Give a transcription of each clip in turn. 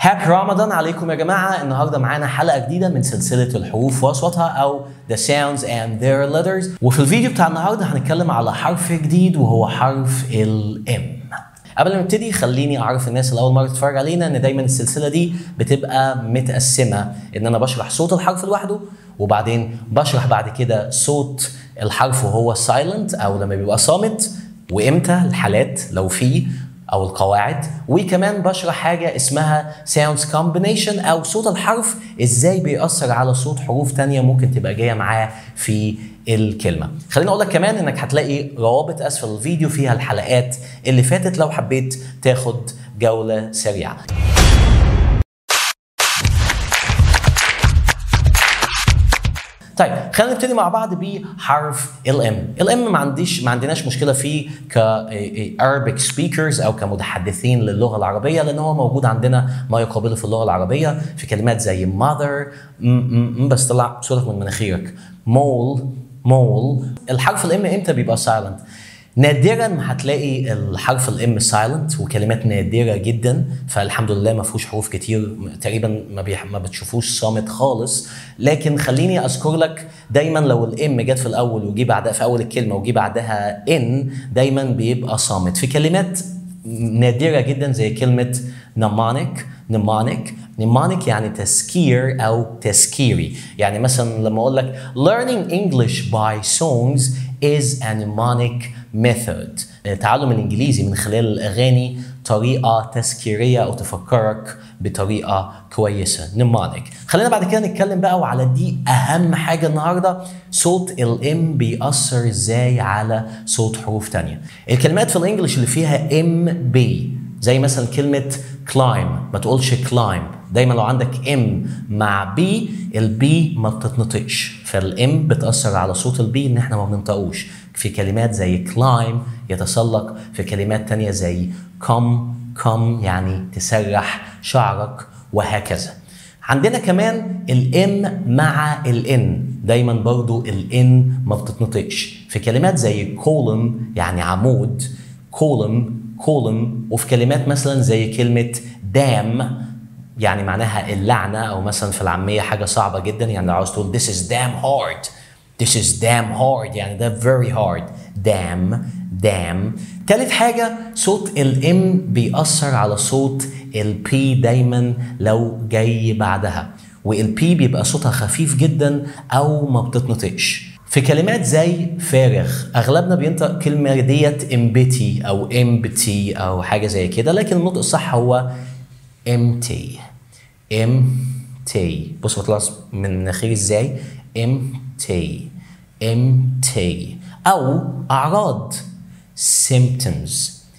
هابي رمضان عليكم يا جماعة النهاردة معانا حلقة جديدة من سلسلة الحروف وأصواتها أو The Sounds and Their Letters وفي الفيديو بتاع النهاردة هنتكلم على حرف جديد وهو حرف ال M قبل ما نبتدي خليني اعرف الناس اللي اول مره تتفرج علينا ان دايما السلسله دي بتبقى متقسمه ان انا بشرح صوت الحرف لوحده وبعدين بشرح بعد كده صوت الحرف وهو سايلنت او لما بيبقى صامت وامتى الحالات لو في او القواعد وكمان بشرح حاجه اسمها sounds combination او صوت الحرف ازاي بيأثر على صوت حروف تانية ممكن تبقى جايه معاه في الكلمه خليني اقول لك كمان انك هتلاقي روابط اسفل الفيديو فيها الحلقات اللي فاتت لو حبيت تاخد جوله سريعه طيب خلينا نبتدي مع بعض بحرف الام الام ما عنديش ما عندناش مشكله فيه ك Arabic speakers او كمتحدثين للغه العربيه لان هو موجود عندنا ما يقابله في اللغه العربيه في كلمات زي mother م م م بس طلع صوتك من مناخيرك مول مول الحرف الام امتى بيبقى سايلنت نادرا ما هتلاقي الحرف الام سايلنت وكلمات نادره جدا فالحمد لله ما فيهوش حروف كتير تقريبا ما, بيح... ما بتشوفوش صامت خالص لكن خليني اذكر لك دايما لو الام جت في الاول وجي بعدها في اول الكلمه وجي بعدها ان دايما بيبقى صامت في كلمات نادره جدا زي كلمه نمانك نمانك نمانك يعني تسكير او تسكيري يعني مثلا لما اقول لك learning English by songs is a mnemonic method تعلم الانجليزي من خلال الاغاني طريقه تسكيريه او تفكرك بطريقه كويسه نمانك خلينا بعد كده نتكلم بقى وعلى دي اهم حاجه النهارده صوت الام بيأثر ازاي على صوت حروف تانية الكلمات في الانجليش اللي فيها ام بي زي مثلا كلمه climb ما تقولش climb دايما لو عندك ام مع بي البي ما بتتنطقش فالام بتاثر على صوت البي ان احنا ما بننطقوش في كلمات زي climb يتسلق في كلمات تانية زي come come يعني تسرح شعرك وهكذا عندنا كمان الام مع الان دايما برضو الان ما بتتنطقش في كلمات زي column يعني عمود column column وفي كلمات مثلا زي كلمه دام يعني معناها اللعنه او مثلا في العاميه حاجه صعبه جدا يعني لو عاوز تقول this is damn hard this is damn hard يعني ده very hard damn damn تالت حاجة صوت الام بيأثر على صوت البي دايما لو جاي بعدها والبي بيبقى صوتها خفيف جدا او ما بتتنطقش في كلمات زي فارغ اغلبنا بينطق كلمه ديت امبتي او امبتي او حاجه زي كده لكن النطق الصح هو empty empty بص بطلع من مناخيري ازاي empty empty او اعراض symptoms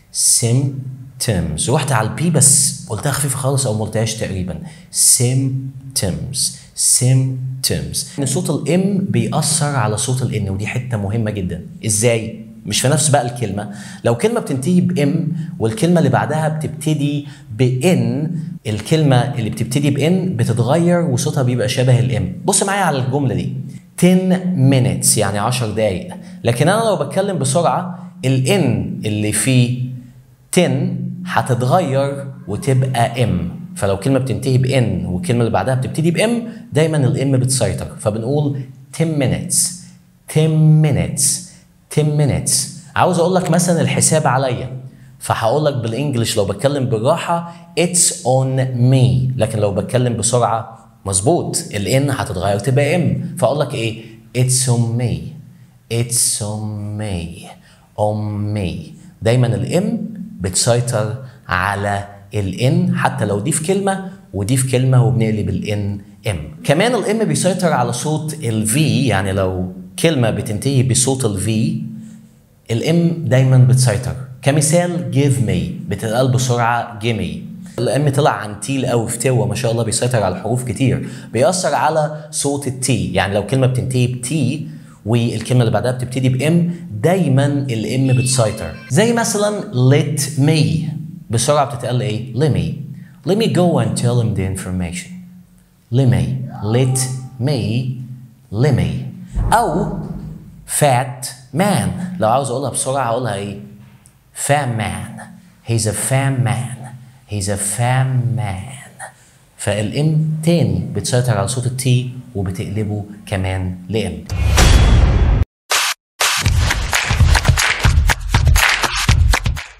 symptoms رحت على البي بس قلتها خفيفه خالص او ما قلتهاش تقريبا symptoms symptoms ان صوت الام بيأثر على صوت الان ودي حته مهمه جدا ازاي مش في نفس بقى الكلمة لو كلمة بتنتهي بإم والكلمة اللي بعدها بتبتدي بإن الكلمة اللي بتبتدي بإن بتتغير وصوتها بيبقى شبه الإم بص معايا على الجملة دي 10 minutes يعني 10 دقايق لكن أنا لو بتكلم بسرعة الإن اللي في 10 هتتغير وتبقى إم فلو كلمة بتنتهي بإن والكلمة اللي بعدها بتبتدي بإم دايما الإم بتسيطر فبنقول 10 minutes 10 minutes 10 minutes عاوز اقول لك مثلا الحساب عليا فهقول لك بالانجلش لو بتكلم بالراحه it's on me لكن لو بتكلم بسرعه مظبوط الان هتتغير تبقى ام فاقول لك ايه it's on me it's on me on me دايما الام بتسيطر على الان حتى لو دي في كلمه ودي في كلمه وبنقلب الان ام كمان الام بيسيطر على صوت الفي يعني لو كلمه بتنتهي بصوت الفي الام دايما بتسيطر كمثال give me بتتقال بسرعه gimme الام طلع عن تيل قوي في توا ما شاء الله بيسيطر على الحروف كتير بيأثر على صوت التي يعني لو كلمه بتنتهي بتي والكلمه اللي بعدها بتبتدي بام دايما الام بتسيطر زي مثلا let me بسرعه بتتقال ايه let me let me go and tell him the information let me let me let me او fat man لو عاوز اقولها بسرعه هقولها ايه fat man he's a fat man he's a fat man فالام تاني بتسيطر على صوت التي وبتقلبه كمان لام